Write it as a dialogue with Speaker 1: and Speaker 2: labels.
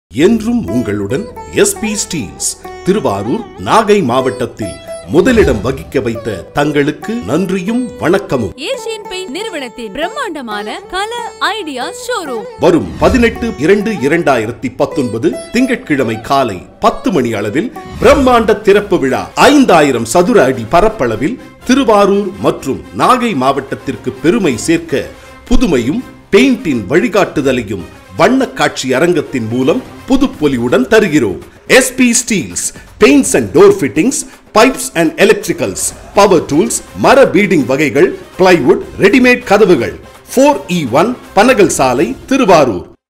Speaker 1: என்றும் உங்களுடன் SP Steeles Thiruvarur Nagai மாவட்டத்தில் முதலிடம் வகிக்க வைத்த தங்களுக்கு நன்றியும் வணக்கமும்
Speaker 2: ஏசியன் பெயிண்ட் நிறுவனத்தின் பிரம்மாண்டமான கலர் ஐடியா ஷோரூம்
Speaker 1: வரும் பதினெட்டு இரண்டு இரண்டாயிரத்தி பத்தொன்பது திங்கட்கிழமை காலை பத்து மணி அளவில் பிரம்மாண்ட திறப்பு விழா ஐந்தாயிரம் சதுர அடி பரப்பளவில் திருவாரூர் மற்றும் நாகை மாவட்டத்திற்கு பெருமை சேர்க்க புதுமையும் பெயிண்டின் வழிகாட்டுதலையும் வண்ண காட்சி அரங்கத்தின் மூலம் புதுப்பொலிவுடன் தருகிறோம் SP steels paints and door fittings pipes and electricals power tools மர பீடிங் வகைகள் பிளைவுட் ரெடிமேட் கதவுகள் ஃபோர் இ ஒன் பனகல் சாலை திருவாரூர்